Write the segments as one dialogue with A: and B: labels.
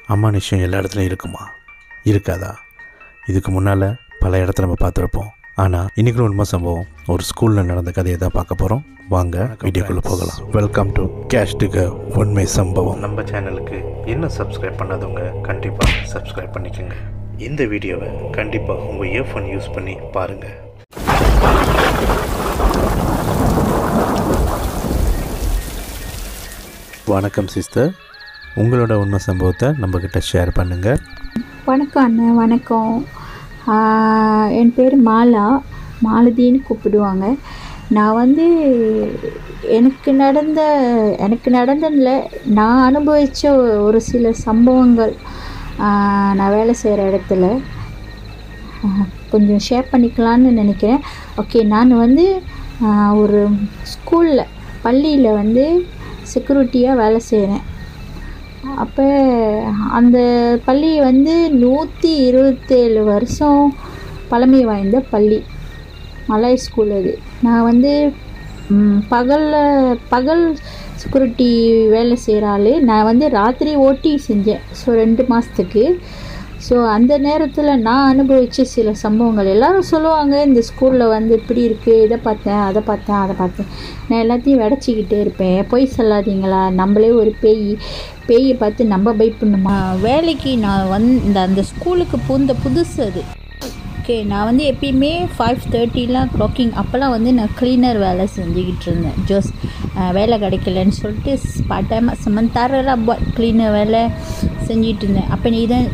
A: அமானுஷ்யம் எல்லா இடத்துலையும் இருக்குமா இருக்காதா இதுக்கு முன்னால் பல இடத்துல நம்ம பார்த்துருப்போம் ஆனால் இன்றைக்கி உண்மை சம்பவம் ஒரு ஸ்கூலில் நடந்த கதையை தான் பார்க்க போகிறோம் வாங்க வீடியோக்குள்ளே போகலாம் வெல்கம் டு கேஷ் டுக உண்மை சம்பவம் நம்ம சேனலுக்கு இன்னும் சப்ஸ்கிரைப் பண்ணாதவங்க கண்டிப்பாக சப்ஸ்கிரைப் பண்ணிக்கோங்க இந்த வீடியோவை கண்டிப்பாக உங்கள் இயர்ஃபோன் யூஸ் பண்ணி பாருங்கள் வணக்கம் சிஸ்டர் உங்களோட உண்மை சம்பவத்தை நம்மக்கிட்ட ஷேர் பண்ணுங்கள்
B: வணக்கம் அண்ணன் வணக்கம் ஆஹ் என் பேர் மாலா மாலதின்னு கூப்பிடுவாங்க நான் வந்து எனக்கு நடந்த எனக்கு நடந்ததில்ல நான் அனுபவித்த ஒரு சில சம்பவங்கள் ஆஹ் நான் வேலை செய்கிற இடத்துல ஆஹ் கொஞ்சம் ஷேர் பண்ணிக்கலான்னு நினைக்கிறேன் ஓகே நான் வந்து ஆஹ் ஒரு ஸ்கூலில் பள்ளியில் வந்து செக்யூரிட்டியாக வேலை செய்கிறேன் அப்போ அந்த பள்ளி வந்து நூற்றி இருபத்தேழு வருஷம் பழமை வாய்ந்த பள்ளி மலாய் ஸ்கூல் அது நான் வந்து பகலில் பகல் செக்யூரிட்டி வேலை செய்கிற ஆள் நான் வந்து ராத்திரி ஓட்டி செஞ்சேன் ஸோ ரெண்டு மாதத்துக்கு ஸோ அந்த நேரத்தில் நான் அனுபவித்த சில சம்பவங்கள் எல்லாரும் சொல்லுவாங்க இந்த ஸ்கூலில் வந்து இப்படி இருக்குது இதை பார்த்தேன் அதை பார்த்தேன் அதை பார்த்தேன் நான் எல்லாத்தையும் விடச்சிக்கிட்டே இருப்பேன் பொய் சொல்லாதீங்களா நம்மளே ஒரு பேய் பேயை பார்த்து நம்ம பயப்படணுமா வேலைக்கு நான் வந்து அந்த ஸ்கூலுக்கு பூந்த புதுசு அது ஓகே நான் வந்து எப்பயுமே ஃபைவ் தேர்ட்டிலாம் க்ளாக்கிங் அப்போல்லாம் வந்து நான் க்ளீனர் வேலை செஞ்சுக்கிட்டு இருந்தேன் ஜோஸ் வேலை கிடைக்கலன்னு சொல்லிட்டு பார்ட் டைமாக சமந்தாரெல்லாம் க்ளீனர் வேலை செஞ்சிட்டு இருந்தேன் அப்போ நீ தான்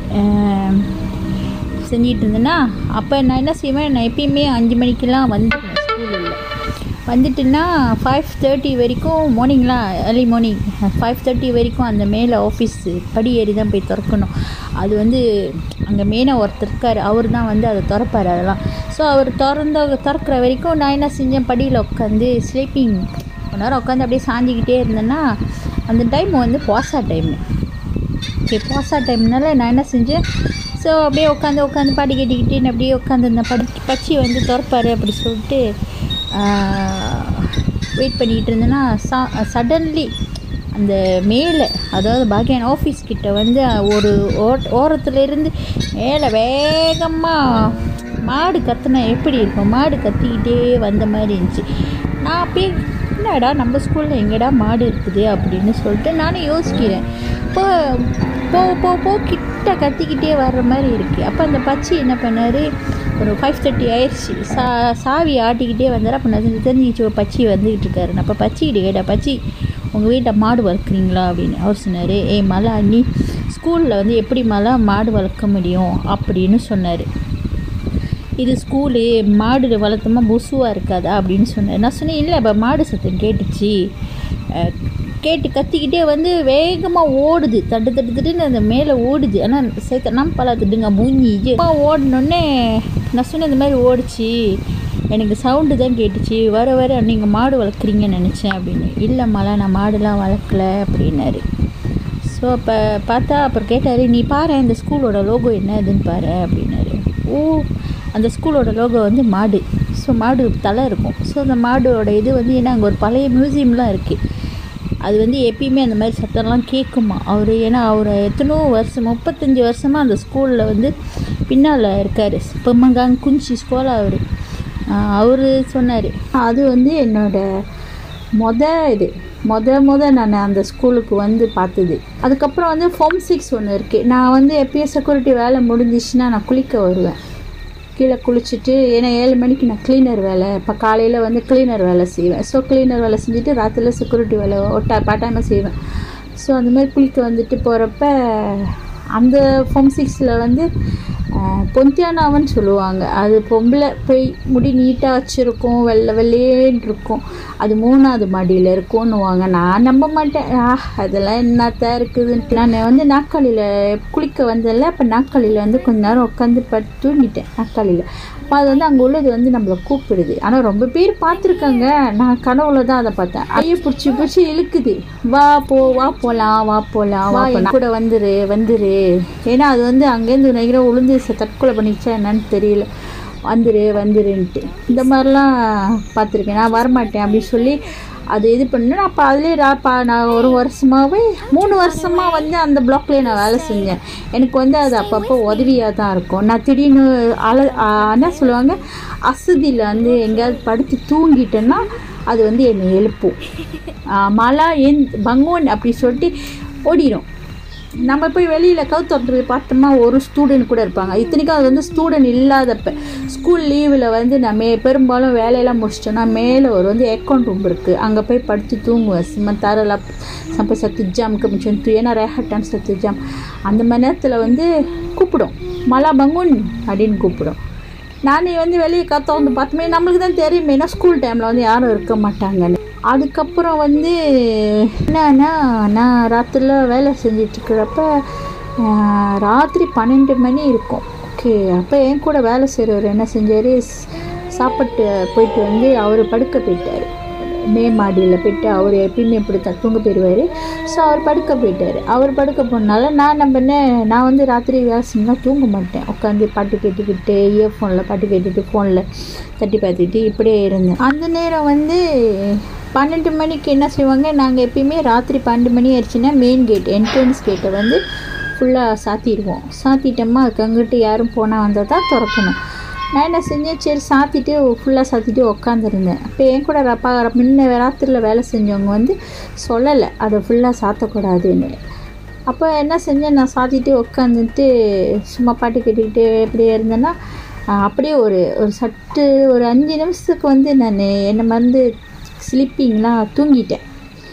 B: செஞ்சிட்டு இருந்தேன்னா அப்போ நான் என்ன செய்வேன் நான் எப்பயுமே அஞ்சு மணிக்கெலாம் வந்துடுவேன் ஸ்கூலில் வந்துட்டுன்னா ஃபைவ் தேர்ட்டி வரைக்கும் மார்னிங்லாம் ஏர்லி மார்னிங் ஃபைவ் தேர்ட்டி வரைக்கும் அந்த மேலே ஆஃபீஸு படி ஏறி தான் போய் திறக்கணும் அது வந்து அங்கே மெயினாக ஒருத்தர் இருக்கார் அவர் தான் வந்து அதை திறப்பார் அதெல்லாம் ஸோ அவர் திறந்த திறக்கிற வரைக்கும் நான் என்ன செஞ்சேன் படியில் உட்காந்து ஸ்லீப்பிங் கொஞ்ச நேரம் உட்காந்து அப்படியே சாஞ்சிக்கிட்டே இருந்தேன்னா அந்த டைம் வந்து பாசா டைம் ஓகே பாசா டைம்னால நான் என்ன செஞ்சேன் ஸோ அப்படியே உட்காந்து உட்காந்து பாடி கேட்டுக்கிட்டே நான் அப்படியே உட்காந்து இந்த படி பச்சி வந்து திறப்பார் அப்படி சொல்லிட்டு வெயிட் பண்ணிகிட்டு இருந்தேன்னா சா சடன்லி அந்த மேலே அதாவது பாக்கியன் ஆஃபீஸ் கிட்ட வந்து ஒரு ஓட் ஓரத்துலேருந்து மேலே வேகமாக மாடு கத்துனா எப்படி இருக்கும் மாடு கத்திக்கிட்டே வந்த மாதிரி இருந்துச்சு நான் அப்படியே என்னடா நம்ம ஸ்கூலில் எங்கடா மாடு இருக்குது அப்படின்னு சொல்லிட்டு நானும் யோசிக்கிறேன் இப்போ போ போ போ கிட்ட கத்திக்கிட்டே வர்ற மாதிரி இருக்குது அப்போ அந்த பச்சி என்ன பண்ணார் ஒரு ஃபைவ் தேர்ட்டி ஆயிடுச்சு சா சாவி ஆட்டிக்கிட்டே வந்தார் அப்போ நான் தெரிஞ்சிச்சு ஒரு பச்சி வந்துக்கிட்டு இருக்காரு நான் அப்போ பச்சிக்கிட்டு கேட்டேன் பச்சி உங்கள் வீட்டில் மாடு வளர்க்குறீங்களா அப்படின்னு அவர் சொன்னார் ஏ மலை அண்ணி ஸ்கூலில் வந்து எப்படி மலை மாடு வளர்க்க முடியும் அப்படின்னு சொன்னார் இது ஸ்கூலு மாடு வளர்த்தோமா புசுவாக இருக்காதா அப்படின்னு சொன்னார் நான் சொன்னேன் இல்லை இப்போ மாடு சத்தம் கேட்டுச்சு கேட்டு கத்திக்கிட்டே வந்து வேகமாக ஓடுது தட்டு தட்டு தட்டுன்னு அந்த மேலே ஓடுது ஆனால் சேர்த்த நம்ம பழத்துடுங்க மூஞ்சி ஓடினோடனே நான் சொன்னேன் இந்த மாதிரி ஓடிச்சு எனக்கு சவுண்டு தான் கேட்டுச்சு வர வர நீங்கள் மாடு வளர்க்குறீங்கன்னு நினச்சேன் அப்படின்னு இல்லை மலை நான் மாடுலாம் வளர்க்கல அப்படின்னாரு ஸோ அப்போ பார்த்தா அப்புறம் கேட்டார் நீ பாரு இந்த ஸ்கூலோட லோகோ என்ன இதுன்னு பாரு அப்படின்னாரு ஓ அந்த ஸ்கூலோட லோகோ வந்து மாடு ஸோ மாடு தலை இருக்கும் ஸோ அந்த மாடோட இது வந்து ஏன்னா அங்கே ஒரு பழைய மியூசியம்லாம் இருக்குது அது வந்து எப்பயுமே அந்த மாதிரி சத்தம்லாம் கேட்குமா அவர் ஏன்னா அவர் எத்தனோ வருஷம் முப்பத்தஞ்சு வருஷமாக அந்த ஸ்கூலில் வந்து பின்னால் இருக்கார் பெம்மங்காங் குஞ்சி ஸ்கூலாக அவர் அவர் சொன்னார் அது வந்து என்னோட மொத இது மொத மொத நான் அந்த ஸ்கூலுக்கு வந்து பார்த்தது அதுக்கப்புறம் வந்து ஃபார்ம் சிக்ஸ் ஒன்று இருக்குது நான் வந்து எப்பயும் செக்யூரிட்டி வேலை முடிஞ்சிச்சுன்னா நான் குளிக்க வருவேன் கீழே குளிச்சுட்டு ஏன்னா ஏழு மணிக்கு நான் க்ளீனர் வேலை இப்போ காலையில் வந்து க்ளீனர் வேலை செய்வேன் ஸோ க்ளீனர் வேலை செஞ்சுட்டு ராத்திரியில் செக்யூரிட்டி வேலை ஒட்டா பார்ட்டாமல் செய்வேன் ஸோ அந்த மாதிரி குளிக்க வந்துட்டு போகிறப்ப அந்த ஃபார்ம் சிக்ஸில் வந்து பொந்தியானாவன்னு சொல்லுவாங்க அது பொம்பளை போய் முடி நீட்டாக வச்சுருக்கோம் வெள்ளை வெள்ளையேன்னு இருக்கும் அது மூணாவது மாடியில் இருக்கும்னுவாங்க நான் நம்ப மாட்டேன் ஆ அதெல்லாம் என்னத்தான் இருக்குதுன்ட்டு நான் வந்து நாற்காலியில் குளிக்க வந்ததில்ல அப்போ நாற்காலியில் வந்து கொஞ்ச நேரம் உட்காந்து பட்டு தூங்கிட்டேன் நாற்காலியில் அப்போ அது வந்து அங்கே உள்ளது வந்து நம்மளை கூப்பிடுது ஆனால் ரொம்ப பேர் பார்த்துருக்காங்க நான் கனவுல தான் அதை பார்த்தேன் ஐயோ பிடிச்சி பிடிச்சி இழுக்குது வா போ வா போகலாம் வா போகலாம் வா என் கூட வந்துரு வந்துரு ஏன்னா அது வந்து அங்கேருந்து நினைக்கிறேன் உளுந்து தற்கொலை பண்ணிச்சா என்னன்னு தெரியல வந்துரு வந்துருன்ட்டு இந்த மாதிரிலாம் பார்த்துருக்கேன் நான் வரமாட்டேன் அப்படின்னு சொல்லி அது இது பண்ணேன் அப்போ அதுலேயே ராப்பா நான் ஒரு வருஷமாகவே மூணு வருஷமாக வந்து அந்த பிளாக்லேயே நான் வேலை செஞ்சேன் எனக்கு வந்து அது அப்பப்போ உதவியாக தான் இருக்கும் நான் திடீர்னு அல ஆ, என்ன சொல்லுவாங்க அசதியில் வந்து எங்கேயாவது படுத்து தூங்கிட்டேன்னா அது வந்து என்னை எழுப்பும் ஆ, மழை எந் பங்கோன் அப்படி சொல்லிட்டு ஓடிடும் நம்ம போய் வெளியில் கவுத்து பார்த்தோமா ஒரு ஸ்டூடெண்ட் கூட இருப்பாங்க இத்தனைக்கும் அது வந்து ஸ்டூடெண்ட் இல்லாதப்ப ஸ்கூல் லீவில் வந்து நான் மே பெரும்பாலும் வேலையெல்லாம் முடிச்சிட்டோன்னா மேலே ஒரு வந்து அக்கௌண்ட் ரூம் இருக்குது அங்கே போய் படுத்து தூங்குவேன் சும்மா தரல சம்ப சத்து ஜாமுக்கு மிச்சம் தூ ஏன்னா ரேஹட்டான் சத்து ஜாம் அந்த மணி நேரத்தில் வந்து கூப்பிடும் மலா பங்குன் அப்படின்னு கூப்பிடும் நானே வந்து வெளியே கத்த வந்து பார்த்துமே நம்மளுக்கு தான் தெரியுமே ஏன்னா ஸ்கூல் டைமில் வந்து யாரும் இருக்க மாட்டாங்கன்னு அதுக்கப்புறம் வந்து என்னன்னா நான் ராத்திரியில் வேலை செஞ்சிட்ருக்கிறப்ப ராத்திரி பன்னெண்டு மணி இருக்கும் ஓகே அப்போ என் கூட வேலை செய்கிறவர் என்ன செஞ்சார் சாப்பிட்டு போயிட்டு வந்து அவர் படுக்க போயிட்டார் மே மாடியில் போயிட்டு அவர் எப்பயுமே இப்படி தான் தூங்க போயிடுவார் ஸோ அவர் படுக்க போயிட்டார் அவர் படுக்க போனால நான் என்ன பண்ணேன் நான் வந்து ராத்திரி வேலை செஞ்சால் தூங்க மாட்டேன் உட்காந்து பாட்டு கேட்டுக்கிட்டு இயர்ஃபோனில் பாட்டு கேட்டுட்டு ஃபோனில் தட்டி பார்த்துட்டு இப்படியே இருந்தேன் அந்த நேரம் வந்து பன்னெண்டு மணிக்கு என்ன செய்வாங்க நாங்கள் எப்பயுமே ராத்திரி பன்னெண்டு மணி ஆயிடுச்சுன்னா மெயின் கேட் என்ட்ரன்ஸ் கேட்டை வந்து ஃபுல்லாக சாத்திடுவோம் சாத்திட்டோமா அதுக்கு அங்கிட்டு யாரும் போனால் வந்தால் தான் திறக்கணும் நான் என்ன செஞ்சேன் சரி சாத்திட்டு ஃபுல்லாக சாத்திட்டு உட்காந்துருந்தேன் அப்போ என் கூட ரப்பா முன்ன ராத்திரியில் வேலை செஞ்சவங்க வந்து சொல்லலை அதை ஃபுல்லாக சாத்தக்கூடாதுன்னு அப்போ என்ன செஞ்சேன் நான் சாத்திட்டு உட்காந்துட்டு சும்மா பாட்டு கேட்டுக்கிட்டு எப்படியே இருந்தேன்னா ஆஹ், அப்படியே ஒரு ஒரு சட்டு ஒரு அஞ்சு நிமிஷத்துக்கு வந்து நான் என்னை மறந்து ஸ்லிப்பிங்லாம் தூங்கிட்டேன்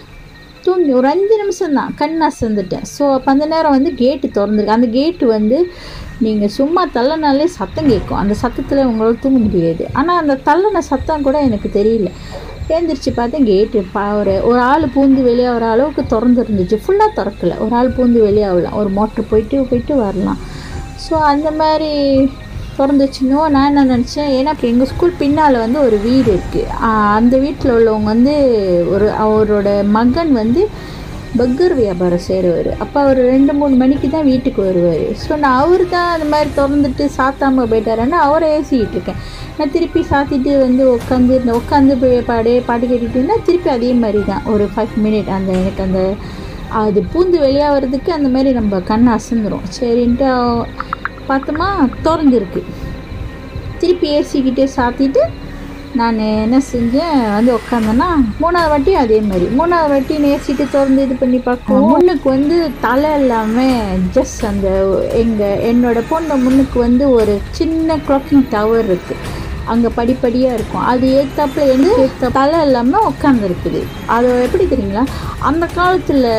B: தூங்கி ஒரு அஞ்சு நிமிஷம் தான் கண் அசந்துட்டேன் ஸோ அப்போ அந்த நேரம் வந்து கேட்டு திறந்துருக்கு அந்த கேட்டு வந்து நீங்கள் சும்மா தள்ளனாலே சத்தம் கேட்கும் அந்த சத்தத்தில் உங்களால் தூங்க முடியாது ஆனால் அந்த தள்ளின சத்தம் கூட எனக்கு தெரியல எழுந்திரிச்சு பார்த்தேன் கேட்டு பா ஒரு ஒரு ஆள் பூந்து வெளியாகிற அளவுக்கு திறந்து இருந்துச்சு ஃபுல்லாக திறக்கல ஒரு ஆள் பூந்து வெளியாகலாம் ஒரு மோட்ரு போயிட்டு போயிட்டு வரலாம் ஸோ அந்த மாதிரி திறந்துச்சுன்னோ நான் என்ன நினச்சேன் ஏன்னா இப்போ எங்கள் ஸ்கூல் பின்னால் வந்து ஒரு வீடு இருக்குது அந்த வீட்டில் உள்ளவங்க வந்து ஒரு அவரோட மகன் வந்து பர்கர் வியாபாரம் செய்கிறவர் அப்போ அவர் ரெண்டு மூணு மணிக்கு தான் வீட்டுக்கு வருவார் ஸோ நான் அவர் தான் அந்த மாதிரி திறந்துட்டு சாத்தாமல் போயிட்டாருன்னு அவரை ஏசிக்கிட்டு இருக்கேன் நான் திருப்பி சாத்திட்டு வந்து உட்காந்து இருந்தேன் உட்காந்து போய் பாடே பாட்டு கேட்டுட்டு இருந்தா திருப்பி அதே மாதிரி தான் ஒரு ஃபைவ் மினிட் அந்த எனக்கு அந்த அது பூந்து வெளியாகிறதுக்கு அந்த மாதிரி நம்ம கண் அசந்துரும் சரின்ட்டு பார்த்தோமா திறந்துருக்கு திருப்பி ஏசிக்கிட்டே சாத்திட்டு நான் என்ன செஞ்சேன் வந்து உட்காந்தேன்னா மூணாவது வாட்டி அதே மாதிரி மூணாவது வாட்டி நேசிட்டு திறந்து இது பண்ணி பார்க்கும் முன்னுக்கு வந்து தலை இல்லாமல் ஜஸ்ட் அந்த எங்கள் என்னோட பொண்ணு முன்னுக்கு வந்து ஒரு சின்ன க்ளாக்கிங் டவர் இருக்குது அங்கே படிப்படியாக இருக்கும் அது ஏத்தாப்புல வந்து ஏத்த தலை இல்லாமல் உட்காந்துருக்குது அது எப்படி தெரியுங்களா அந்த காலத்தில்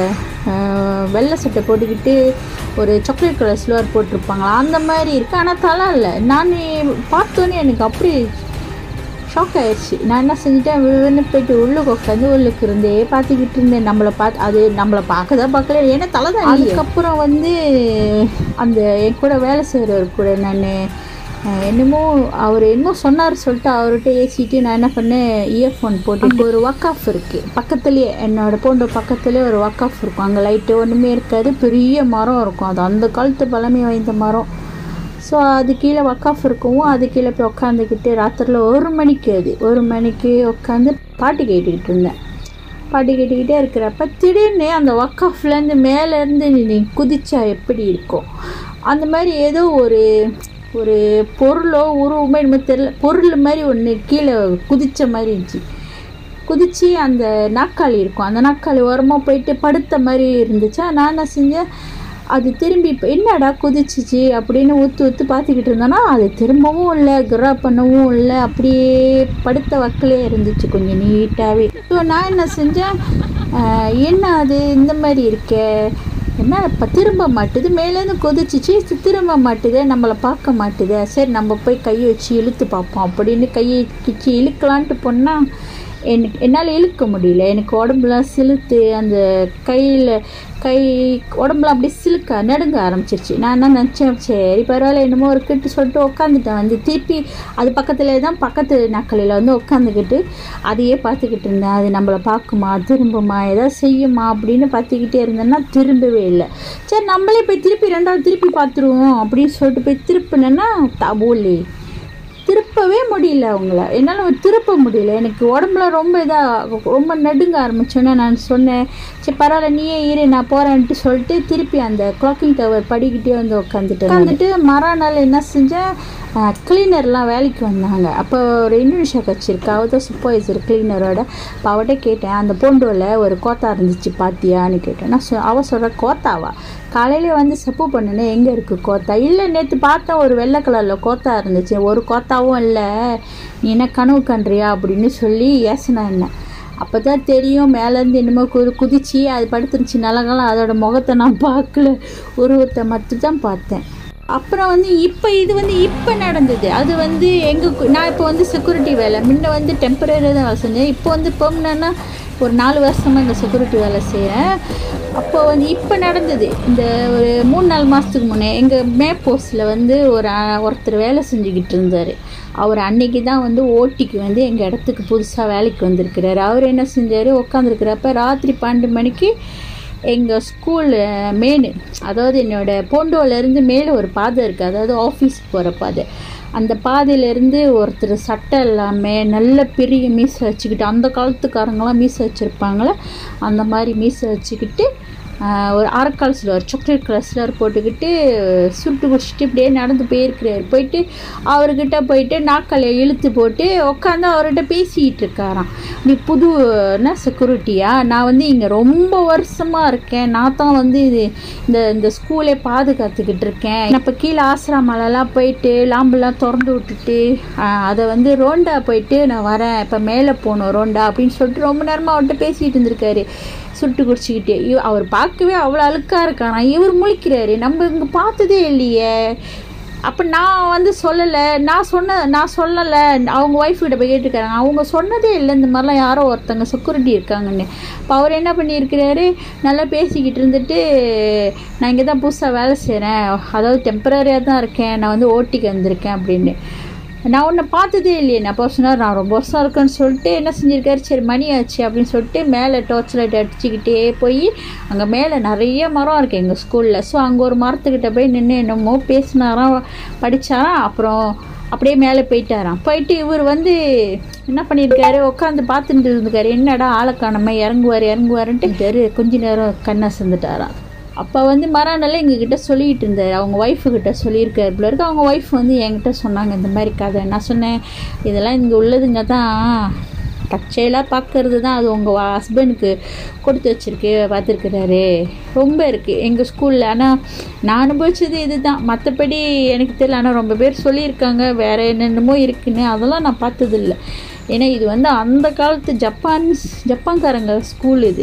B: வெள்ளை சட்டை போட்டுக்கிட்டு ஒரு சாக்லேட் கலர் ஸ்லோர் போட்டிருப்பாங்களா அந்த மாதிரி இருக்குது ஆனால் தலை இல்லை நான் பார்த்தோன்னே எனக்கு அப்படி ஷாக் ஆயிடுச்சு நான் என்ன செஞ்சுட்டேன் விழுன்னு போயிட்டு உள்ளுக்கு உட்காந்து உள்ளுக்கு இருந்தே பார்த்துக்கிட்டு இருந்தேன் நம்மளை பார்த்து அது நம்மளை பார்க்க தான் பார்க்கல ஏன்னா தலை தான் அதுக்கப்புறம் வந்து அந்த என் கூட வேலை செய்கிறவர் கூட நான் என்னமோ அவர் என்னமோ சொன்னார் சொல்லிட்டு அவர்கிட்ட ஏசிட்டு நான் என்ன பண்ணேன் இயர்ஃபோன் போட்டு அங்கே ஒரு ஒர்க் ஆஃப் இருக்குது பக்கத்துலேயே என்னோட போன்ற பக்கத்துலேயே ஒரு ஒர்க் ஆஃப் இருக்கும் அங்கே லைட்டு ஒன்றுமே இருக்காது பெரிய மரம் இருக்கும் அது அந்த காலத்து பழமை வாய்ந்த மரம் ஸோ அது கீழே ஒர்க் ஆஃப் இருக்கவும் அது கீழே போய் உட்காந்துக்கிட்டு ராத்திரியில் ஒரு மணிக்கு அது ஒரு மணிக்கு உட்காந்து பாட்டு கேட்டுக்கிட்டு இருந்தேன் பாட்டு கேட்டுக்கிட்டே இருக்கிறப்ப திடீர்னு அந்த ஒர்க் ஆஃப்லேருந்து மேலேருந்து நீ குதிச்சா எப்படி இருக்கும் அந்த மாதிரி ஏதோ ஒரு ஒரு பொருளோ உருவமோ என்னமோ தெரியல பொருள் மாதிரி ஒன்று கீழே குதிச்ச மாதிரி இருந்துச்சு குதிச்சு அந்த நாக்காளி இருக்கும் அந்த நாக்காளி ஓரமாக போயிட்டு படுத்த மாதிரி இருந்துச்சா நான் என்ன செஞ்சேன் அது திரும்பி இப்போ என்னடா குதிச்சிச்சு அப்படின்னு ஊற்று ஊற்று பார்த்துக்கிட்டு இருந்தோன்னா அது திரும்பவும் இல்லை கிரா பண்ணவும் இல்லை அப்படியே படுத்த வக்கிலே இருந்துச்சு கொஞ்சம் நீட்டாகவே ஸோ நான் என்ன செஞ்சேன் ஆஹ், என்ன அது இந்த மாதிரி இருக்கே என்ன இப்போ திரும்ப மாட்டுது மேலேருந்து கொதிச்சிச்சு சி- திரும்ப மாட்டுதே நம்மளை பார்க்க மாட்டுதே சரி நம்ம போய் கையை வச்சு இழுத்து பார்ப்போம் அப்படின்னு கையை கிச்சு இழுக்கலான்ட்டு போனால் எனக்கு என்னால் இழுக்க முடியல எனக்கு உடம்புலாம் சிலுத்து அந்த கையில் கை உடம்புலாம் அப்படியே சிலுக்க நடுங்க ஆரம்பிச்சிருச்சு நான் என்ன நினச்சேன் சரி பரவாயில்ல என்னமோ இருக்குன்ட்டு சொல்லிட்டு உட்காந்துட்டேன் வந்து திருப்பி அது பக்கத்துலேயே தான் பக்கத்து நக்கலையில் வந்து உட்காந்துக்கிட்டு அதையே பார்த்துக்கிட்டு இருந்தேன் அது நம்மளை பார்க்குமா திரும்புமா ஏதாவது செய்யுமா அப்படின்னு பார்த்துக்கிட்டே இருந்தேன்னா திரும்பவே இல்லை சரி நம்மளே போய் திருப்பி ரெண்டாவது திருப்பி பார்த்துருவோம் அப்படின்னு சொல்லிட்டு போய் திருப்பினேன்னா தபோலி திருப்ப திருப்பவே முடியல அவங்கள என்னால் திருப்ப முடியல எனக்கு உடம்புல ரொம்ப இதாக ரொம்ப நடுங்க ஆரம்பிச்சோன்னே நான் சொன்னேன் சரி பரவாயில்ல நீயே இரு நான் போகிறேன்ட்டு சொல்லிட்டு திருப்பி அந்த கிளாக்கிங் டவர் படிக்கிட்டே வந்து உட்காந்துட்டு உட்காந்துட்டு மறுநாள் என்ன செஞ்சேன் கிளீனர்லாம் வேலைக்கு வந்தாங்க அப்போ ஒரு இந்தோனேஷியா கட்சி இருக்கு அவள் தான் சூப்பர்வைசர் கிளீனரோட இப்போ அவட்ட கேட்டேன் அந்த போண்டோவில் ஒரு கோத்தா இருந்துச்சு பாத்தியான்னு கேட்டேன் நான் சொ அவள் சொல்கிற கோத்தாவா காலையில வந்து சப்பு பண்ணுனேன் எங்கே இருக்குது கோத்தா இல்லை நேற்று பார்த்தேன் ஒரு வெள்ளை கலரில் கோத்தா இருந்துச்சு ஒரு கோத்தாவும் இல்லை நீ என்ன கனவு கண்டுறியா அப்படின்னு சொல்லி ஏசினா என்ன அப்போ தான் தெரியும் மேலேருந்து என்னமோ குதி குதிச்சு அது படுத்துருச்சு நல்லகாலம் அதோட முகத்தை நான் பார்க்கல உருவத்தை மட்டும் தான் பார்த்தேன் அப்புறம் வந்து இப்போ இது வந்து இப்போ நடந்தது அது வந்து எங்கள் நான் இப்போ வந்து செக்யூரிட்டி வேலை முன்ன வந்து டெம்பரரியாக தான் வேலை செஞ்சேன் இப்போ வந்து பெர்மனன்னா ஒரு நாலு வருஷமாக இந்த செக்யூரிட்டி வேலை செய்கிறேன் அப்போ வந்து இப்போ நடந்தது இந்த ஒரு மூணு நாலு மாதத்துக்கு முன்னே எங்கள் மே போஸ்ட்டில் வந்து ஒரு அ- ஒருத்தர் வேலை செஞ்சுக்கிட்டு இருந்தார் அவர் அன்னைக்கு தான் வந்து ஓட்டிக்கு வந்து எங்கள் இடத்துக்கு புதுசாக வேலைக்கு வந்திருக்கிறாரு அவர் என்ன செஞ்சார் உட்காந்துருக்கிறப்ப ராத்திரி பன்னெண்டு மணிக்கு எங்கள் ஸ்கூல் மேனு அதாவது என்னோட போண்டோலேருந்து மேலே ஒரு பாதை இருக்குது அதாவது ஆஃபீஸ்க்கு போகிற பாதை அந்த பாதையிலேருந்து ஒருத்தர் சட்டை இல்லாமல் நல்ல பெரிய மீசை வச்சுக்கிட்டு அந்த காலத்துக்காரங்களாம் மீசை வச்சுருப்பாங்களே அந்த மாதிரி மீசை வச்சுக்கிட்டு ஆஹ், ஒரு அரக்கால் சிலர் சாக்லேட் கலர் சிலர் போட்டுக்கிட்டு சுருட்டு குடிச்சிட்டு இப்படியே நடந்து போயிருக்கிறாரு போயிட்டு அவர்கிட்ட போயிட்டு நாக்களை இழுத்து போட்டு உட்காந்து அவர்கிட்ட பேசிக்கிட்டு இருக்காராம் நீ புது என்ன செக்யூரிட்டியா நான் வந்து இங்கே ரொம்ப வருஷமாக இருக்கேன் நான் தான் வந்து இது இந்த இந்த ஸ்கூலே பாதுகாத்துக்கிட்டு இருக்கேன் நான் இப்போ கீழே ஆசிரமாலலாம் போயிட்டு லாம்பெல்லாம் திறந்து விட்டுட்டு ஆஹ், அதை வந்து ரோண்டா போயிட்டு நான் வரேன் இப்போ மேலே போகணும் ரோண்டா அப்படின்னு சொல்லிட்டு ரொம்ப நேரமாக அவர்கிட்ட பேசிகிட்டு இருந்திருக்காரு சுட்டு குடிச்சிக்கிட்டு இவ அவர் பார்க்கவே அவ்வளோ அழுக்காக இருக்காராம் இவர் முழிக்கிறாரு நம்ம இங்கே பார்த்ததே இல்லையே அப்போ நான் வந்து சொல்லலை நான் சொன்ன நான் சொல்லலை அவங்க ஒய்ஃப் கிட்ட போய் கேட்டுருக்காங்க அவங்க சொன்னதே இல்லை இந்த மாதிரிலாம் யாரோ ஒருத்தங்க செக்யூரிட்டி இருக்காங்கன்னு இப்போ அவர் என்ன பண்ணியிருக்கிறாரு நல்லா பேசிக்கிட்டு இருந்துட்டு நான் இங்கே தான் புதுசாக வேலை செய்கிறேன் அதாவது டெம்பரரியாக தான் இருக்கேன் நான் வந்து ஓட்டிக்கு வந்திருக்கேன் அப்படின்னு நான் உன்னை பார்த்ததே இல்லையே நான் அப்போ சொன்னார் நான் ரொம்ப வருஷம் இருக்கேன்னு சொல்லிட்டு என்ன செஞ்சிருக்காரு சரி மணி ஆச்சு அப்படின்னு சொல்லிட்டு மேலே டார்ச் லைட் அடிச்சுக்கிட்டே போய் அங்கே மேலே நிறைய மரம் இருக்குது எங்கள் ஸ்கூலில் ஸோ அங்கே ஒரு மரத்துக்கிட்ட போய் நின்று என்னமோ பேசினாராம் படித்தாராம் அப்புறம் அப்படியே மேலே போயிட்டாராம் போயிட்டு இவர் வந்து என்ன பண்ணியிருக்காரு உட்காந்து பார்த்துட்டு இருந்திருக்காரு என்னடா ஆளை காணாம இறங்குவார் இறங்குவாருன்ட்டு கொஞ்ச நேரம் கண்ணை செஞ்சுட்டாராம் அப்போ வந்து மறுநாள் எங்ககிட்ட சொல்லிகிட்டு இருந்தார் அவங்க ஒய்ஃபு கிட்ட சொல்லியிருக்காரு போல இருக்கு அவங்க ஒய்ஃப் வந்து என்கிட்ட சொன்னாங்க இந்த மாதிரி கதை நான் சொன்னேன் இதெல்லாம் இங்கே உள்ளதுங்க தான் தற்செயலாக பார்க்கறது தான் அது உங்கள் ஹஸ்பண்டுக்கு கொடுத்து வச்சிருக்கு பார்த்துருக்குறாரு ரொம்ப இருக்குது எங்கள் ஸ்கூலில் ஆனால் நான் அனுபவிச்சது இது தான் மற்றபடி எனக்கு தெரியல ஆனால் ரொம்ப பேர் சொல்லியிருக்காங்க வேறு என்னென்னமோ இருக்குன்னு அதெல்லாம் நான் பார்த்ததில்ல ஏன்னா இது வந்து அந்த காலத்து ஜப்பான்ஸ் ஜப்பான்காரங்க ஸ்கூல் இது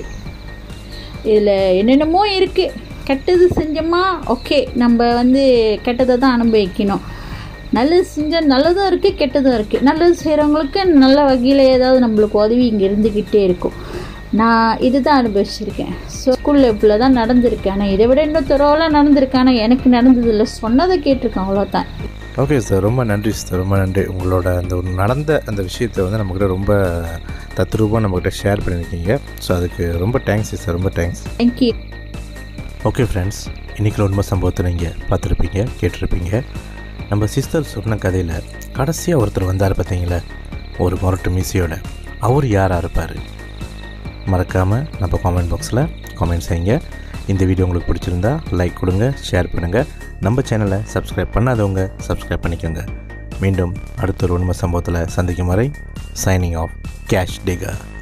B: இதில் என்னென்னமோ இருக்குது கெட்டது செஞ்சோமா ஓகே நம்ம வந்து கெட்டதை தான் அனுபவிக்கணும் நல்லது செஞ்சால் நல்லதும் இருக்குது கெட்டதும் இருக்குது நல்லது செய்கிறவங்களுக்கு நல்ல வகையில் ஏதாவது நம்மளுக்கு உதவி இங்கே இருந்துக்கிட்டே இருக்கும் நான் இதுதான் அனுபவிச்சிருக்கேன் ஸோ ஸ்கூல் லெவலில் தான் நடந்திருக்கேன் ஆனால் இதை விட இன்னும் துறவெல்லாம் நடந்திருக்கேன் ஆனால் எனக்கு நடந்ததில்லை சொன்னதை கேட்டிருக்கேன் அவ்வளோதான்
A: ஓகே சார் ரொம்ப நன்றி சார் ரொம்ப நன்றி உங்களோட அந்த ஒரு நடந்த அந்த விஷயத்தை வந்து நம்மக்கிட்ட ரொம்ப தத்ரூபமாக நம்மக்கிட்ட ஷேர் பண்ணியிருக்கீங்க ஸோ அதுக்கு ரொம்ப தேங்க்ஸ் சார் ரொம்ப தேங்க்ஸ்
B: தேங்க்யூ
A: ஓகே ஃப்ரெண்ட்ஸ் இன்றைக்கி உண்மை சம்பவத்தை நீங்கள் பார்த்துருப்பீங்க கேட்டிருப்பீங்க நம்ம சிஸ்டர் சொன்ன கதையில் கடைசியாக ஒருத்தர் வந்தார் பார்த்தீங்களா ஒரு முரட்டு மீசையோட அவர் யாராக இருப்பார் மறக்காமல் நம்ம காமெண்ட் பாக்ஸில் காமெண்ட் செய்யுங்க இந்த வீடியோ உங்களுக்கு பிடிச்சிருந்தா லைக் கொடுங்க ஷேர் பண்ணுங்கள் நம்ம சேனலை சப்ஸ்கிரைப் பண்ணாதவங்க சப்ஸ்கிரைப் பண்ணிக்கோங்க மீண்டும் அடுத்த ஒரு உண்மை சம்பவத்தில் சந்திக்கும் வரை சைனிங் ஆஃப் கேஷ் டிகர்